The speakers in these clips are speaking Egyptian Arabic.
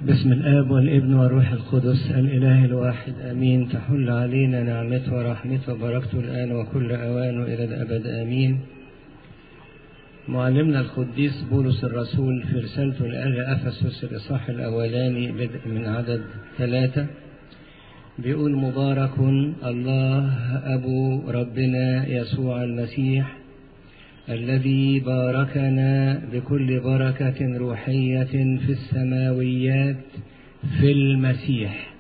بسم الآب والابن والروح القدس الإله الواحد آمين تحل علينا نعمته ورحمته وبركته الآن وكل أوان إلى الأبد آمين معلمنا القديس بولس الرسول في رسالته لأهل أفسس الإصحاح الأولاني بدء من عدد ثلاثة بيقول مبارك الله أبو ربنا يسوع المسيح الذي باركنا بكل بركة روحية في السماويات في المسيح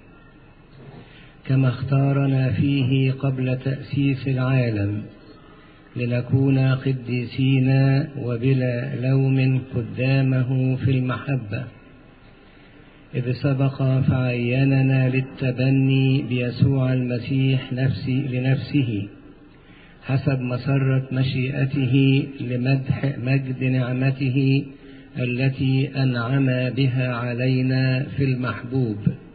كما اختارنا فيه قبل تأسيس العالم لنكون قديسين وبلا لوم قدامه في المحبة إذ سبق فعيننا للتبني بيسوع المسيح نفسي لنفسه حسب مسرة مشيئته لمدح مجد نعمته التي أنعم بها علينا في المحبوب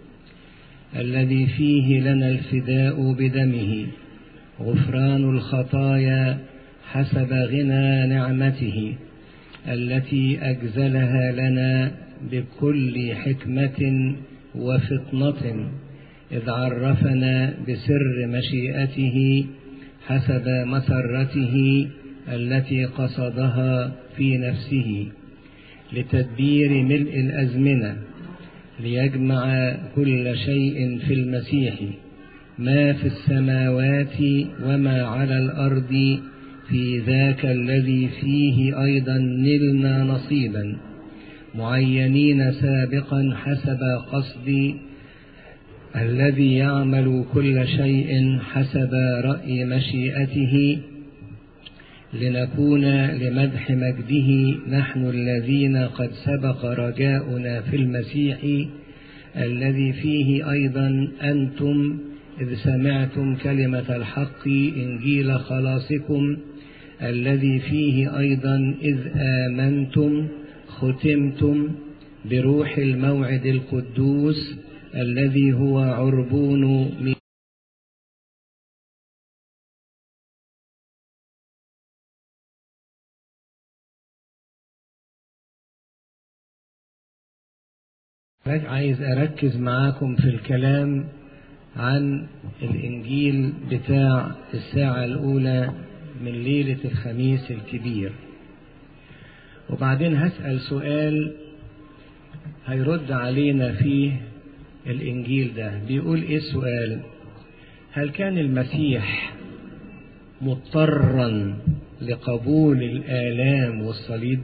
الذي فيه لنا الفداء بدمه غفران الخطايا حسب غنى نعمته التي أجزلها لنا بكل حكمة وفطنة إذ عرفنا بسر مشيئته حسب مسرته التي قصدها في نفسه لتدبير ملء الازمنه ليجمع كل شيء في المسيح ما في السماوات وما على الارض في ذاك الذي فيه ايضا نلنا نصيبا معينين سابقا حسب قصد الذي يعمل كل شيء حسب رأي مشيئته لنكون لمدح مجده نحن الذين قد سبق رجاؤنا في المسيح الذي فيه أيضا أنتم إذ سمعتم كلمة الحق إنجيل خلاصكم الذي فيه أيضا إذ آمنتم ختمتم بروح الموعد القدوس الذي هو عربون عايز أركز معاكم في الكلام عن الإنجيل بتاع الساعة الأولى من ليلة الخميس الكبير وبعدين هسأل سؤال هيرد علينا فيه الإنجيل ده بيقول إيه السؤال هل كان المسيح مضطرا لقبول الآلام والصليب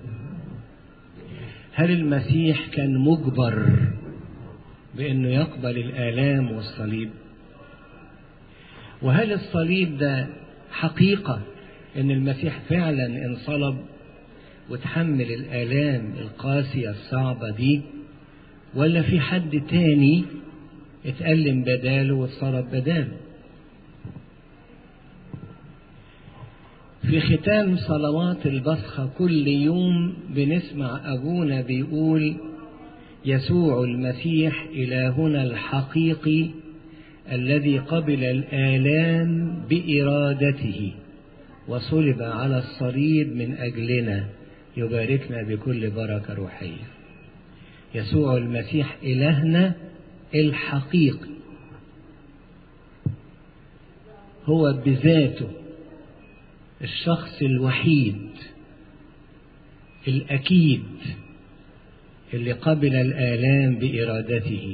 هل المسيح كان مجبر بأنه يقبل الآلام والصليب وهل الصليب ده حقيقة أن المسيح فعلا انصلب وتحمل الآلام القاسية الصعبة دي ولا في حد تاني اتألم بداله واتصرف بداله في ختام صلوات البصخة كل يوم بنسمع أبونا بيقول يسوع المسيح إلهنا الحقيقي الذي قبل الآلام بإرادته وصلب على الصليب من أجلنا يباركنا بكل بركة روحية يسوع المسيح إلهنا الحقيقي هو بذاته الشخص الوحيد الأكيد اللي قبل الآلام بإرادته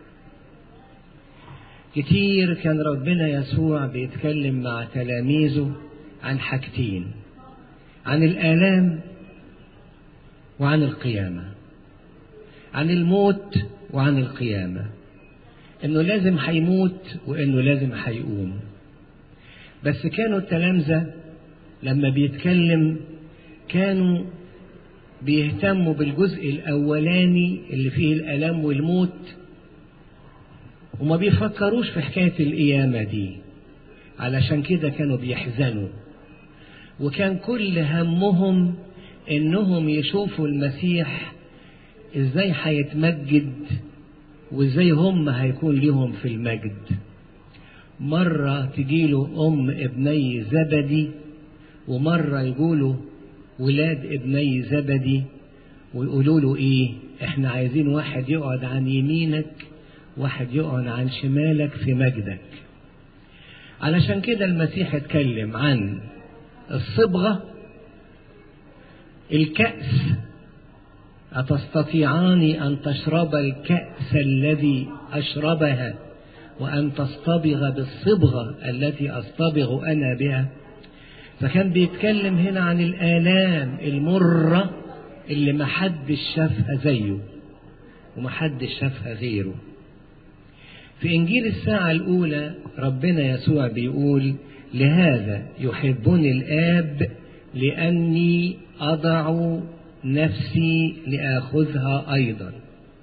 كتير كان ربنا يسوع بيتكلم مع تلاميذه عن حاجتين عن الآلام وعن القيامة عن الموت وعن القيامة انه لازم هيموت وانه لازم هيقوم بس كانوا التلامذة لما بيتكلم كانوا بيهتموا بالجزء الأولاني اللي فيه الألم والموت وما بيفكروش في حكاية القيامة دي علشان كده كانوا بيحزنوا وكان كل همهم انهم يشوفوا المسيح ازاي هيتمجد وازاي هم هيكون لهم في المجد مرة تجيله أم ابني زبدي ومرة يقولوا ولاد ابني زبدي ويقولوا له إيه احنا عايزين واحد يقعد عن يمينك واحد يقعد عن شمالك في مجدك علشان كده المسيح اتكلم عن الصبغة الكأس أتستطيعان أن تشرب الكأس الذي أشربها وأن تصطبغ بالصبغة التي أصطبغ أنا بها فكان بيتكلم هنا عن الآلام المرة اللي محدش شافها زيه ومحدش شافها غيره في إنجيل الساعة الأولى ربنا يسوع بيقول لهذا يحبني الآب لأني أضع نفسي لآخذها أيضا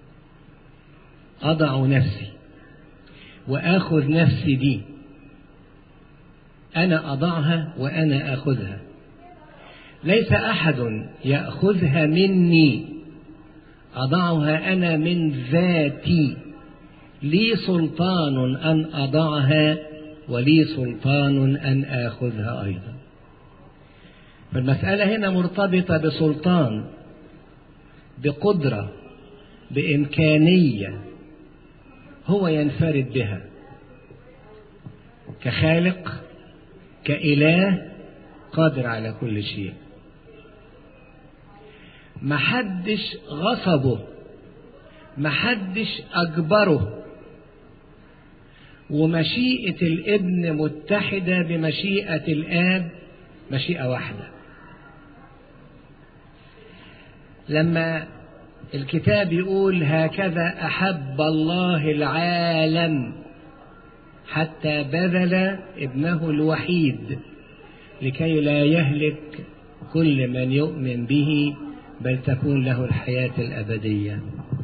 أضع نفسي وآخذ نفسي دي أنا أضعها وأنا آخذها ليس أحد يأخذها مني أضعها أنا من ذاتي لي سلطان أن أضعها ولي سلطان أن آخذها أيضا فالمسألة هنا مرتبطة بسلطان بقدرة بإمكانية هو ينفرد بها كخالق كإله قادر على كل شيء محدش غصبه محدش أجبره ومشيئة الابن متحدة بمشيئة الآب مشيئة واحدة لما الكتاب يقول هكذا أحب الله العالم حتى بذل ابنه الوحيد لكي لا يهلك كل من يؤمن به بل تكون له الحياة الأبدية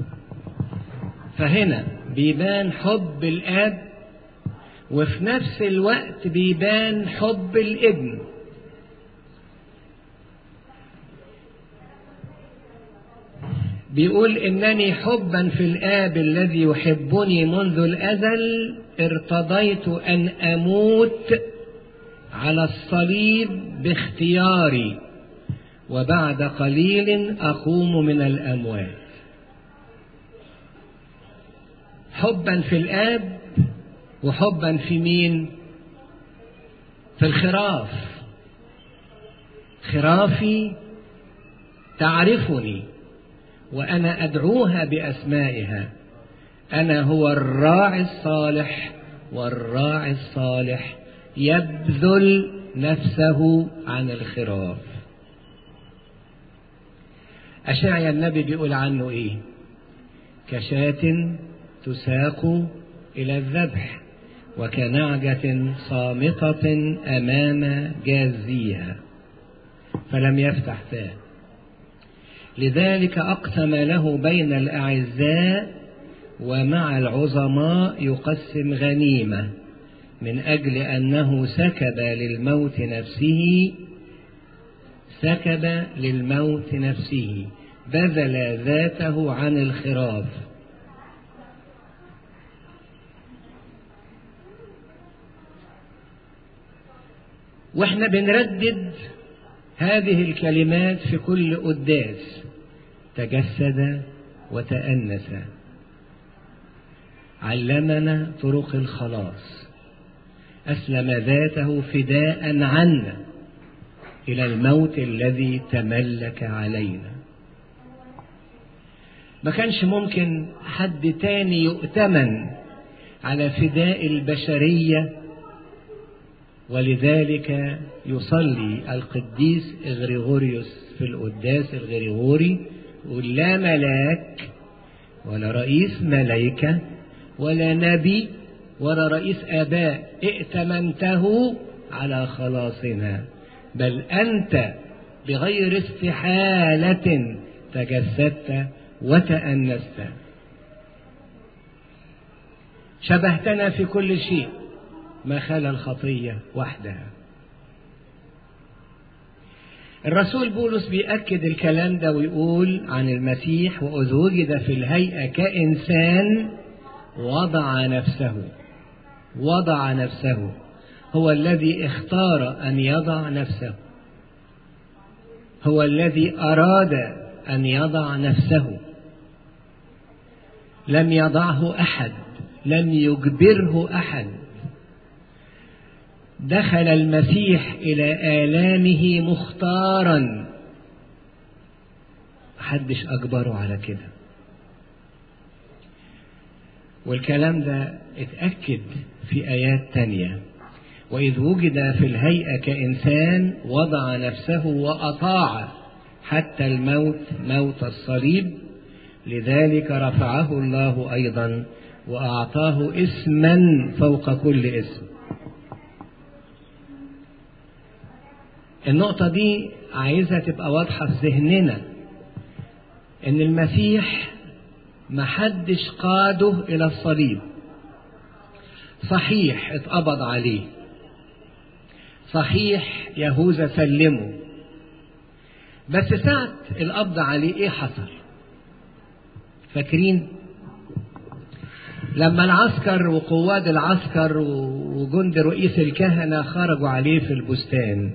فهنا بيبان حب الآب وفي نفس الوقت بيبان حب الابن بيقول إنني حبا في الآب الذي يحبني منذ الأزل ارتضيت أن أموت على الصليب باختياري وبعد قليل أقوم من الأموات حبا في الآب وحبا في مين في الخراف خرافي تعرفني وأنا أدعوها بأسمائها أنا هو الراعي الصالح والراعي الصالح يبذل نفسه عن الخراف أشعيا النبي بيقول عنه إيه كشاة تساق إلى الذبح وكنعجة صامتة أمام جازيها فلم يفتح فاه لذلك أقسم له بين الأعزاء ومع العظماء يقسم غنيمة من أجل أنه سكب للموت نفسه سكب للموت نفسه بذل ذاته عن الخراف واحنا بنردد هذه الكلمات في كل قداس تجسد وتأنس علمنا طرق الخلاص أسلم ذاته فداء عنا إلى الموت الذي تملك علينا ما كانش ممكن حد تاني يؤتمن على فداء البشرية ولذلك يصلي القديس إغريغوريوس في القداس الغريغوري يقول لا ملاك ولا رئيس ملائكة ولا نبي ولا رئيس آباء ائتمنته على خلاصنا بل أنت بغير استحالة تجسدت وتأنست شبهتنا في كل شيء ما خلا الخطية وحدها الرسول بولس بيأكد الكلام ده ويقول عن المسيح وإذ وجد في الهيئة كإنسان وضع نفسه وضع نفسه هو الذي اختار أن يضع نفسه هو الذي أراد أن يضع نفسه لم يضعه احد لم يجبره احد دخل المسيح الى الامه مختارا محدش اجبره على كده والكلام ده اتاكد في ايات تانيه واذ وجد في الهيئه كانسان وضع نفسه واطاع حتى الموت موت الصليب لذلك رفعه الله ايضا واعطاه اسما فوق كل اسم النقطه دي عايزها تبقى واضحه في ذهننا ان المسيح محدش قاده الى الصليب صحيح اتقبض عليه صحيح يهوذا سلمه بس ساعة القبض عليه ايه حصل فاكرين لما العسكر وقواد العسكر وجند رئيس الكهنة خرجوا عليه في البستان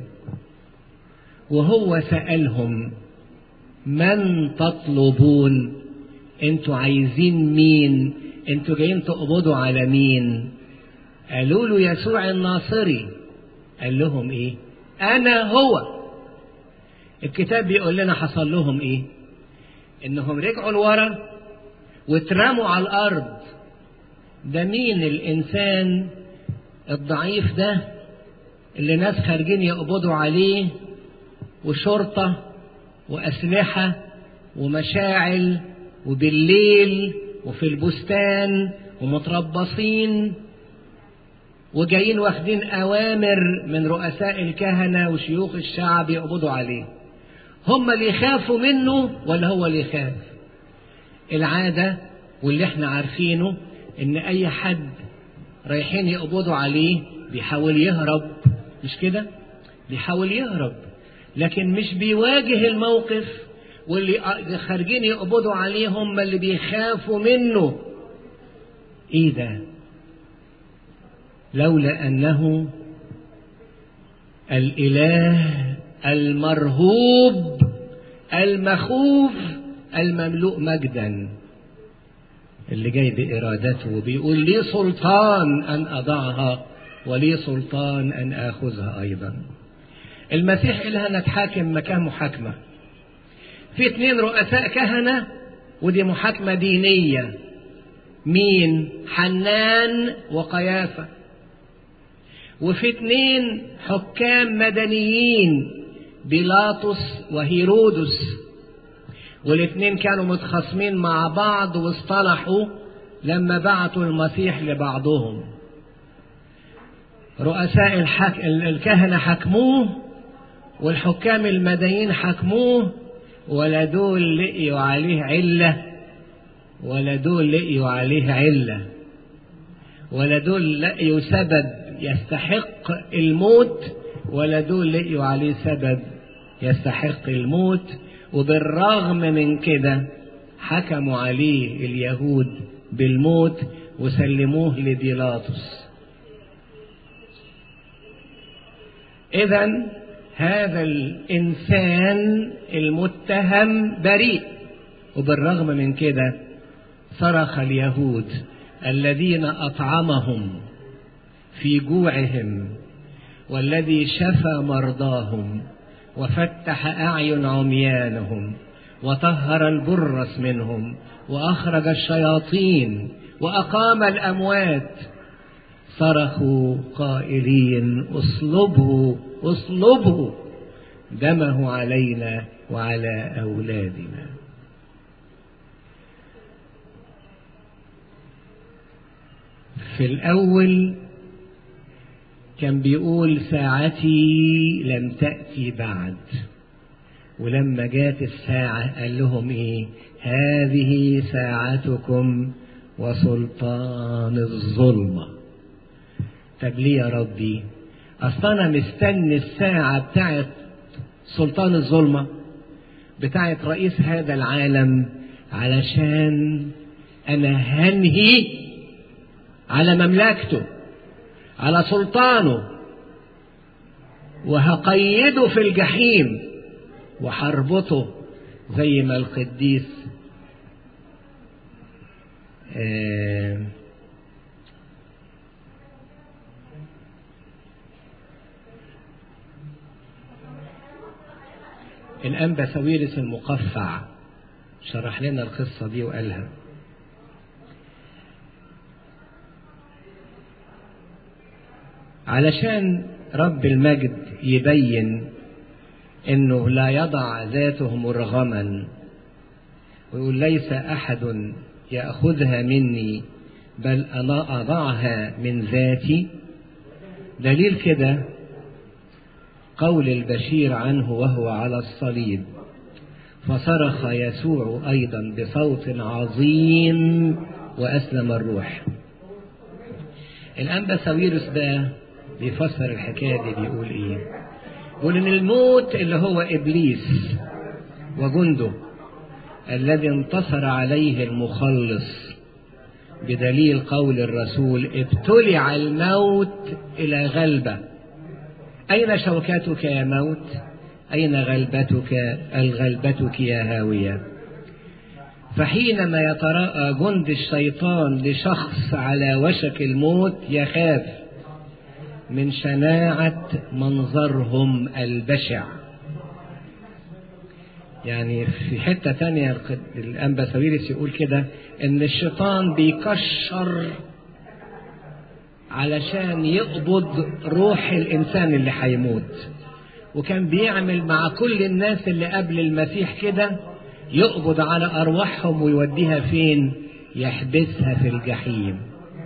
وهو سألهم من تطلبون انتوا عايزين مين انتوا جايين تقبضوا على مين قالوا له يسوع الناصري قال لهم ايه انا هو الكتاب بيقول لنا حصل لهم ايه انهم رجعوا لورا واترموا على الارض ده مين الانسان الضعيف ده اللي ناس خارجين يقبضوا عليه وشرطه واسلحه ومشاعل وبالليل وفي البستان ومتربصين وجايين واخدين اوامر من رؤساء الكهنه وشيوخ الشعب يقبضوا عليه هم اللي يخافوا منه ولا هو اللي يخاف العاده واللي احنا عارفينه ان اي حد رايحين يقبضوا عليه بيحاول يهرب مش كده بيحاول يهرب لكن مش بيواجه الموقف واللي خارجين يقبضوا عليه هم اللي بيخافوا منه ايه ده لولا انه الاله المرهوب المخوف المملوء مجدا اللي جاي بارادته وبيقول لي سلطان ان اضعها ولي سلطان ان اخذها ايضا المسيح إلها نتحاكم مكان محاكمه في اتنين رؤساء كهنة ودي محاكمة دينية مين حنان وقيافة وفي اتنين حكام مدنيين بيلاطس وهيرودس والاتنين كانوا متخاصمين مع بعض واصطلحوا لما بعتوا المسيح لبعضهم رؤساء الحك... الكهنة حكموه والحكام المدنيين حكموه ولا دول لقيوا عليه علة ولا دول لقيوا عليه علة ولا دول لقيوا سبب يستحق الموت ولا دول لقيوا عليه سبب يستحق الموت وبالرغم من كده حكموا عليه اليهود بالموت وسلموه لبيلاطس اذا هذا الانسان المتهم بريء وبالرغم من كده صرخ اليهود الذين اطعمهم في جوعهم والذي شفى مرضاهم وفتح اعين عميانهم وطهر البرص منهم واخرج الشياطين واقام الاموات صرخوا قائلين اصلبه اصلبه دمه علينا وعلى اولادنا في الاول كان بيقول ساعتي لم تاتي بعد ولما جات الساعه قال لهم ايه هذه ساعتكم وسلطان الظلمه طب ليه يا ربي اصل انا مستني الساعه بتاعت سلطان الظلمه بتاعت رئيس هذا العالم علشان انا هنهي على مملكته على سلطانه وهقيده في الجحيم وحربطه زي ما القديس آه الأنبا سويرس المقفع شرح لنا القصة دي وقالها علشان رب المجد يبين انه لا يضع ذاته مرغما ويقول ليس احد ياخذها مني بل انا اضعها من ذاتي دليل كده قول البشير عنه وهو على الصليب فصرخ يسوع ايضا بصوت عظيم واسلم الروح الانبا ساويرس ده بيفسر الحكايه دي بيقول ايه بيقول ان الموت اللي هو ابليس وجنده الذي انتصر عليه المخلص بدليل قول الرسول ابتلع الموت الى غلبه اين شوكتك يا موت اين غلبتك الغلبتك يا هاويه فحينما يتراءى جند الشيطان لشخص على وشك الموت يخاف من شناعة منظرهم البشع يعني في حتة تانية الأنبا سويرس يقول كده إن الشيطان بيكشر علشان يقبض روح الإنسان اللي هيموت وكان بيعمل مع كل الناس اللي قبل المسيح كده يقبض على أرواحهم ويوديها فين يحبسها في الجحيم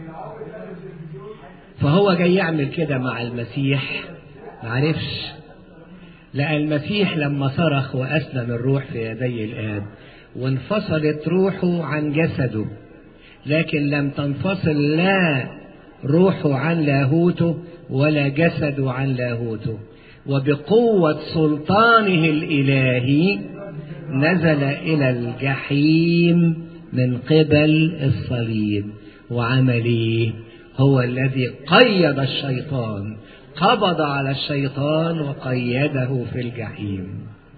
فهو جاي يعمل كده مع المسيح معرفش لقى المسيح لما صرخ وأسلم الروح في يدي الآب وانفصلت روحه عن جسده لكن لم تنفصل لا روحه عن لاهوته ولا جسده عن لاهوته وبقوة سلطانه الإلهي نزل إلى الجحيم من قبل الصليب وعمل إيه؟ هو الذي قيد الشيطان قبض على الشيطان وقيده في الجحيم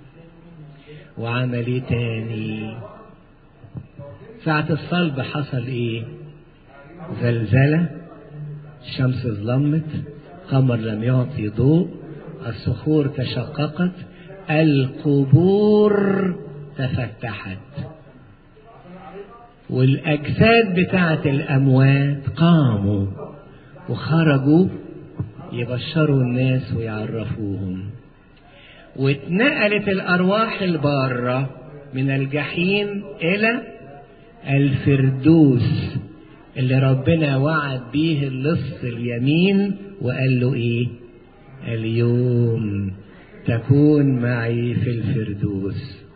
وعمل تاني ساعة الصلب حصل ايه زلزلة الشمس ظلمت قمر لم يعطي ضوء الصخور تشققت القبور تفتحت والأجساد بتاعة الأموات قاموا وخرجوا يبشروا الناس ويعرفوهم واتنقلت الأرواح البارة من الجحيم إلى الفردوس اللي ربنا وعد بيه اللص اليمين وقال له إيه اليوم تكون معي في الفردوس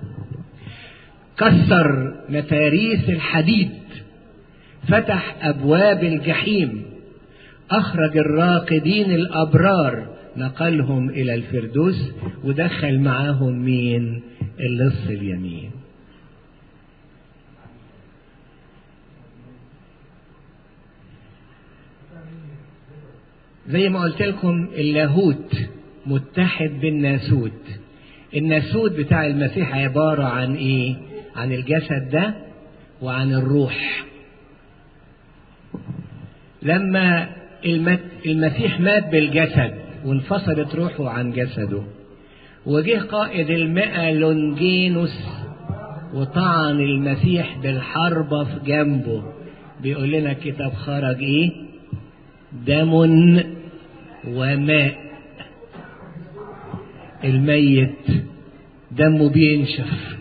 كسر متاريس الحديد فتح ابواب الجحيم اخرج الراقدين الابرار نقلهم الى الفردوس ودخل معاهم مين اللص اليمين زي ما قلت لكم اللاهوت متحد بالناسوت الناسوت بتاع المسيح عبارة عن ايه عن الجسد ده وعن الروح لما المسيح مات بالجسد وانفصلت روحه عن جسده وجه قائد المئة لونجينوس وطعن المسيح بالحربة في جنبه بيقول لنا الكتاب خرج ايه دم وماء الميت دمه بينشف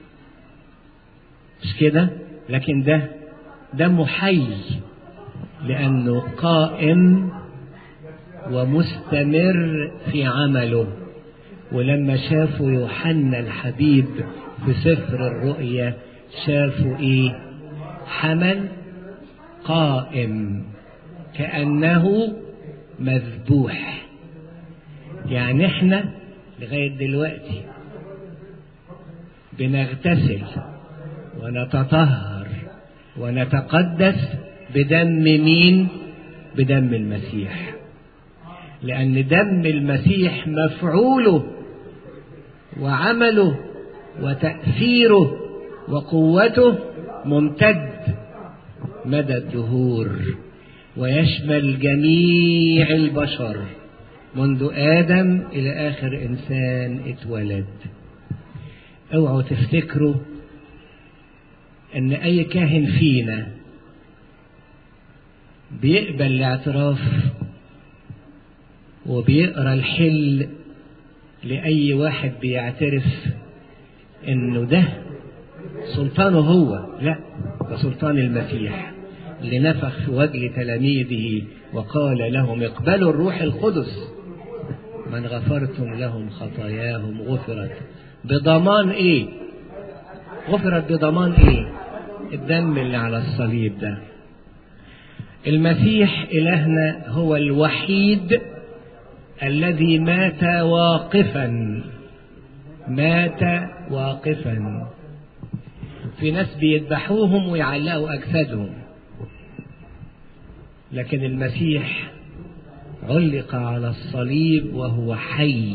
مش كده لكن ده دمه حي لأنه قائم ومستمر في عمله ولما شافوا يوحنا الحبيب في سفر الرؤيا شافوا ايه حمل قائم كأنه مذبوح يعني احنا لغاية دلوقتي بنغتسل ونتطهر ونتقدس بدم مين بدم المسيح لأن دم المسيح مفعوله وعمله وتأثيره وقوته ممتد مدى الدهور ويشمل جميع البشر منذ آدم إلى آخر إنسان اتولد اوعوا تفتكروا ان اي كاهن فينا بيقبل الاعتراف وبيقرا الحل لاي واحد بيعترف انه ده سلطانه هو لا ده سلطان المسيح اللي نفخ في وجه تلاميذه وقال لهم اقبلوا الروح القدس من غفرتم لهم خطاياهم غفرت بضمان ايه غفرت بضمان ايه الدم اللي على الصليب ده المسيح الهنا هو الوحيد الذي مات واقفا مات واقفا في ناس بيذبحوهم ويعلقوا اجسادهم لكن المسيح علق على الصليب وهو حي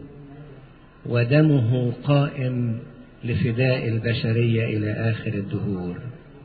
ودمه قائم لفداء البشريه الى اخر الدهور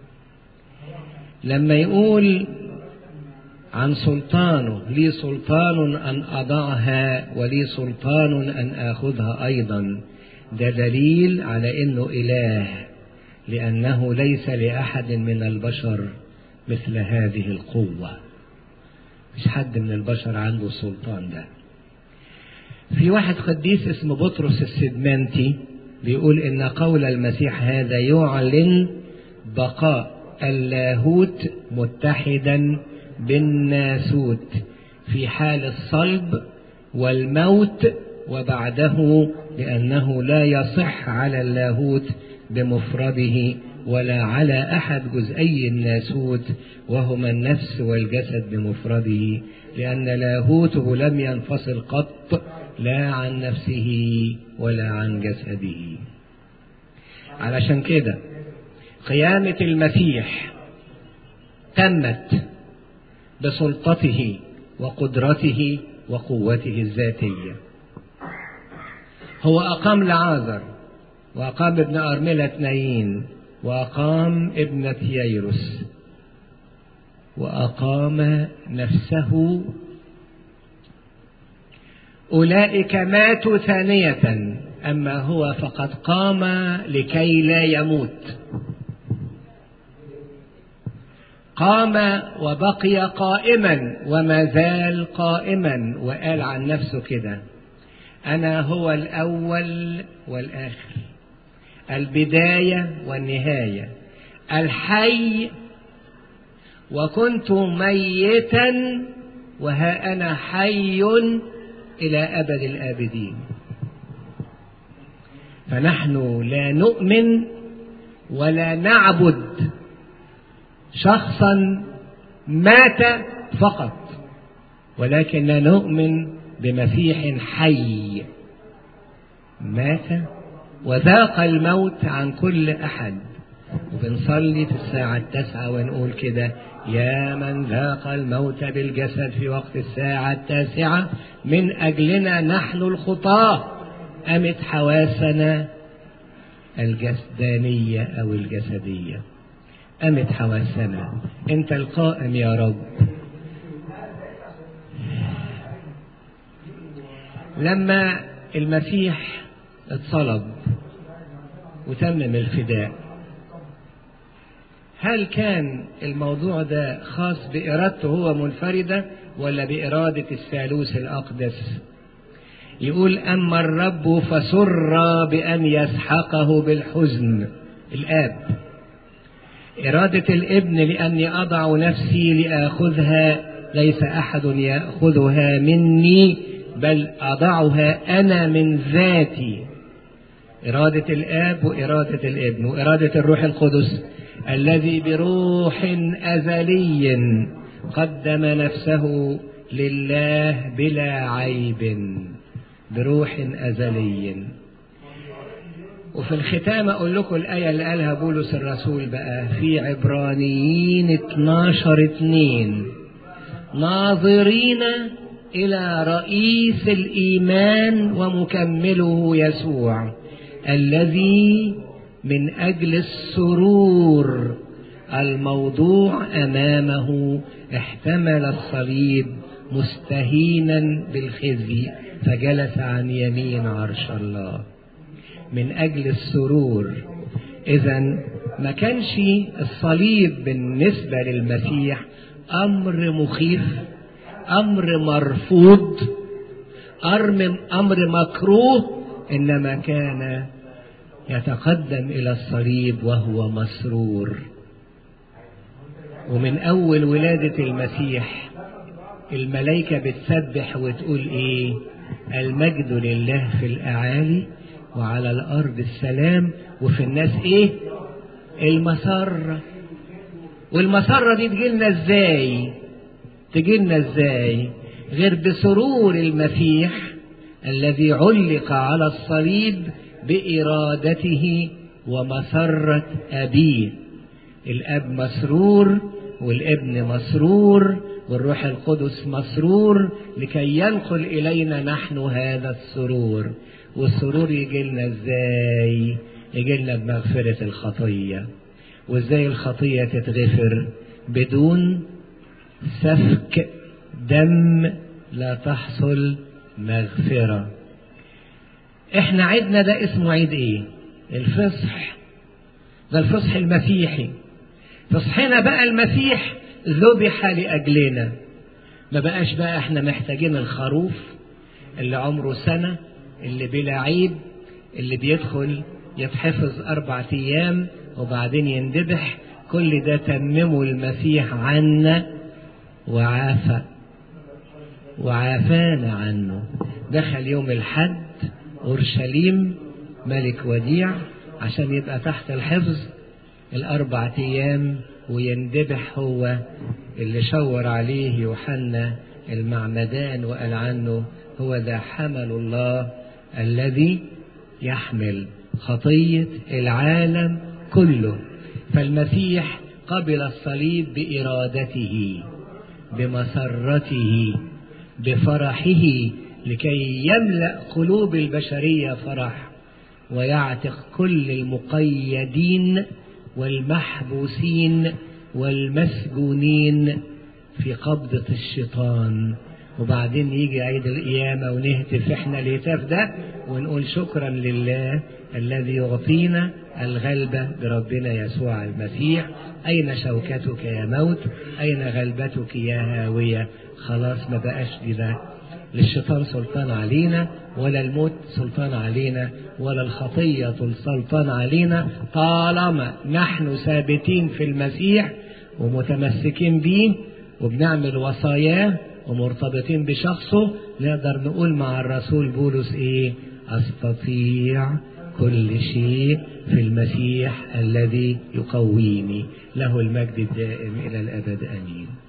لما يقول عن سلطانه لي سلطان ان اضعها ولي سلطان ان اخذها ايضا ده دليل على انه اله لانه ليس لاحد من البشر مثل هذه القوه مش حد من البشر عنده السلطان ده في واحد قديس اسمه بطرس السدمانتي بيقول ان قول المسيح هذا يعلن بقاء اللاهوت متحدا بالناسوت في حال الصلب والموت وبعده لانه لا يصح على اللاهوت بمفرده ولا على احد جزئي الناسوت وهما النفس والجسد بمفرده لان لاهوته لم ينفصل قط لا عن نفسه ولا عن جسده علشان كده قيامة المسيح تمت بسلطته وقدرته وقوته الذاتية هو أقام لعازر وأقام ابن أرملة نايين وأقام ابنة ييروس وأقام نفسه أولئك ماتوا ثانية أما هو فقد قام لكي لا يموت قام وبقي قائما وما زال قائما وقال عن نفسه كده أنا هو الأول والآخر البداية والنهاية الحي وكنت ميتا وها أنا حي إلى أبد الآبدين فنحن لا نؤمن ولا نعبد شخصا مات فقط ولكن نؤمن بمسيح حي مات وذاق الموت عن كل أحد وبنصلي في الساعة التاسعة ونقول كده يا من ذاق الموت بالجسد في وقت الساعة التاسعة من أجلنا نحن الخطاة أمت حواسنا الجسدانية أو الجسدية أمت حواسنا أنت القائم يا رب لما المسيح اتصلب وتمم الفداء هل كان الموضوع ده خاص بإرادته هو منفردة ولا بإرادة الثالوث الأقدس يقول أما الرب فسر بأن يسحقه بالحزن الآب إرادة الابن لأني أضع نفسي لآخذها ليس أحد يأخذها مني بل أضعها أنا من ذاتي إرادة الآب وإرادة الابن وإرادة الروح القدس الذي بروح أزلي قدم نفسه لله بلا عيب بروح أزلي وفي الختام أقول لكم الآية اللي قالها بولس الرسول بقى في عبرانيين 12 2 ناظرين إلى رئيس الإيمان ومكمله يسوع الذي من أجل السرور الموضوع أمامه احتمل الصليب مستهينا بالخزي فجلس عن يمين عرش الله من أجل السرور إذا ما كانش الصليب بالنسبة للمسيح أمر مخيف أمر مرفوض أمر مكروه إنما كان يتقدم إلى الصليب وهو مسرور ومن أول ولادة المسيح الملائكة بتسبح وتقول إيه المجد لله في الأعالي وعلى الأرض السلام وفي الناس إيه المسرة والمسرة دي تجيلنا إزاي تجيلنا إزاي غير بسرور المسيح الذي علق على الصليب بإرادته ومسرة أبيه الأب مسرور والابن مسرور والروح القدس مسرور لكي ينقل إلينا نحن هذا السرور والسرور يجي لنا ازاي يجي لنا بمغفرة الخطية وازاي الخطية تتغفر بدون سفك دم لا تحصل مغفرة احنا عيدنا ده اسمه عيد ايه الفصح ده الفصح المسيحي فصحنا بقى المسيح ذبح لأجلنا ما بقاش بقى احنا محتاجين الخروف اللي عمره سنة اللي بلا عيب اللي بيدخل يتحفظ أربع أيام وبعدين يندبح كل ده تممه المسيح عنا وعافى وعافانا عنه دخل يوم الحد أورشليم ملك وديع عشان يبقى تحت الحفظ الأربع أيام ويندبح هو اللي شور عليه يوحنا المعمدان وقال عنه هو ذا حمل الله الذي يحمل خطية العالم كله فالمسيح قبل الصليب بإرادته بمسرته بفرحه لكي يملأ قلوب البشرية فرح ويعتق كل المقيدين والمحبوسين والمسجونين في قبضة الشيطان وبعدين يجي عيد القيامة ونهتف احنا الهتاف ده ونقول شكرا لله الذي يعطينا الغلبة بربنا يسوع المسيح أين شوكتك يا موت أين غلبتك يا هاوية خلاص ما بقاش دي ده للشيطان سلطان علينا ولا الموت سلطان علينا ولا الخطية سلطان علينا طالما نحن ثابتين في المسيح ومتمسكين به وبنعمل وصاياه ومرتبطين بشخصه نقدر نقول مع الرسول بولس ايه استطيع كل شيء في المسيح الذي يقويني له المجد الدائم الى الابد امين